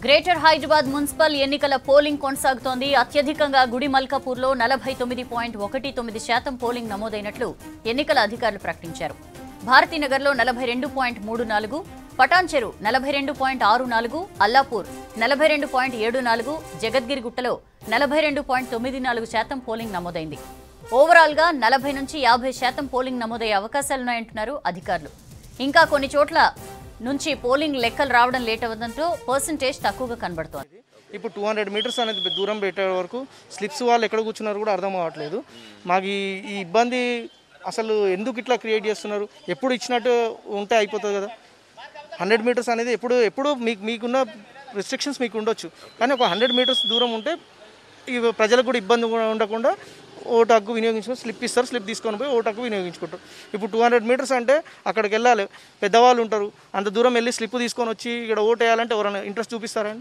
Greater Hyderabad municipal ఎన్నికల polling కొనసాగుతోంది అత్యధికంగా గుడి మల్కాపూర్లో నలభై తొమ్మిది పాయింట్ ఒకటి తొమ్మిది శాతం పోలింగ్ నమోదైనట్లు ఎన్నికల అధికారులు ప్రకటించారు భారతీనగర్లో నలభై రెండు పాయింట్ మూడు నాలుగు పటాన్చెరు నలభై రెండు పాయింట్ ఆరు నాలుగు అల్లాపూర్ నలభై రెండు పాయింట్ ఏడు నాలుగు జగద్గిరిగుట్టలో నలభై రెండు పాయింట్ తొమ్మిది నాలుగు శాతం పోలింగ్ నమోదైంది ఓవరాల్గా నలభై నుంచి యాభై శాతం పోలింగ్ నమోదయ్యే అవకాశాలున్నాయంటున్నారు అధికారులు ఇంకా కొన్ని చోట్ల నుంచి పోలింగ్ లెక్కలు రావడం లేట్ అవ్వడంతో పర్సంటేజ్ తక్కువగా కనబడుతోంది ఇప్పుడు టూ హండ్రెడ్ మీటర్స్ అనేది దూరం పెట్టే వరకు స్లిప్స్ వాళ్ళు ఎక్కడ కూర్చున్నారు కూడా అర్థం అవ్వట్లేదు మాకు ఈ ఈ ఇబ్బంది అసలు ఎందుకు ఇట్లా క్రియేట్ చేస్తున్నారు ఎప్పుడు ఇచ్చినట్టు ఉంటే అయిపోతుంది కదా హండ్రెడ్ మీటర్స్ అనేది ఎప్పుడు ఎప్పుడు మీకు మీకున్న రిస్ట్రిక్షన్స్ మీకు ఉండొచ్చు కానీ ఒక హండ్రెడ్ మీటర్స్ దూరం ఉంటే ఈ ప్రజలకు కూడా ఇబ్బంది కూడా ఉండకుండా ఓటు హక్కు వినియోగించుకొని స్లిప్ ఇస్తారు స్లిప్ తీసుకొని పోయి ఓటు హక్కు వినియోగించుకుంటారు ఇప్పుడు టూ హండ్రెడ్ మీటర్స్ అంటే అక్కడికి వెళ్ళాలి పెద్దవాళ్ళు ఉంటారు అంత దూరం వెళ్ళి స్లిప్ తీసుకొని వచ్చి ఇక్కడ ఓటు వేయాలంటే ఎవరైనా ఇంట్రెస్ట్ చూపిస్తారండి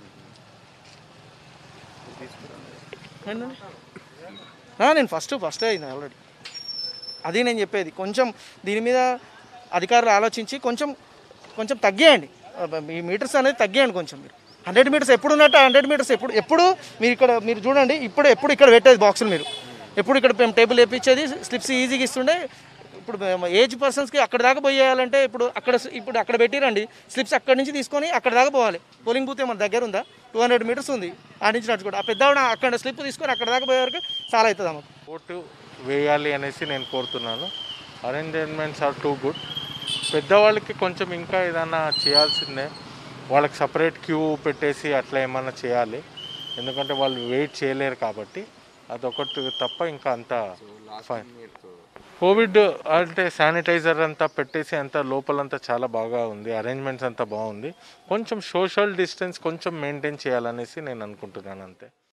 ఏంటండి? ఆ, నేను ఫస్ట్ ఫస్ట్ అయింది ఆల్రెడీ అది నేను చెప్పేది కొంచెం దీని మీద అధికారులు ఆలోచించి కొంచెం కొంచెం తగ్గేయండి అబ్బ, ఈ మీటర్స్ అనేది తగ్గేయండి కొంచెం మీరు హండ్రెడ్ మీటర్స్ ఎప్పుడు ఉన్నట్టు హండ్రెడ్ మీటర్స్ ఎప్పుడు ఎప్పుడు మీరు ఇక్కడ మీరు చూడండి ఇప్పుడు ఎప్పుడు ఇక్కడ పెట్టేది బాక్సులు మీరు ఎప్పుడు ఇక్కడ మేము టేబుల్ వేపించేది స్లిప్స్ ఈజీగా ఇస్తుండే ఇప్పుడు మేము ఏజ్ పర్సన్స్కి అక్కడ దాకా పోయేయాలంటే ఇప్పుడు అక్కడ ఇప్పుడు అక్కడ పెట్టిరండి స్లిప్స్ అక్కడ నుంచి తీసుకొని అక్కడ దాకా పోవాలి పోలింగ్ బూత్ మన దగ్గర ఉందా టూ హండ్రెడ్ మీటర్స్ ఉంది ఆ నుంచి నడుచుకోండి ఆ పెద్దవాడు అక్కడ స్లిప్ తీసుకొని అక్కడ దాకా పోయే వరకు చాలా అవుతుంది అమ్మకు ఓటు వేయాలి అనేసి నేను కోరుతున్నాను అరేంజ్మెంట్స్ ఆర్ టూ గుడ్ పెద్దవాళ్ళకి కొంచెం ఇంకా ఏదైనా చేయాల్సిందే వాళ్ళకి సపరేట్ క్యూ పెట్టేసి అట్లా ఏమన్నా చేయాలి ఎందుకంటే వాళ్ళు వెయిట్ చేయలేరు కాబట్టి అదొకటి తప్ప ఇంకా అంతా ఫైన్ కోవిడ్ అంటే శానిటైజర్ అంతా పెట్టేసి అంతా లోపలంతా చాలా బాగా ఉంది అరేంజ్మెంట్స్ అంతా బాగుంది కొంచెం సోషల్ డిస్టెన్స్ కొంచెం మెయింటైన్ చేయాలనేసి నేను అనుకుంటున్నాను అంతే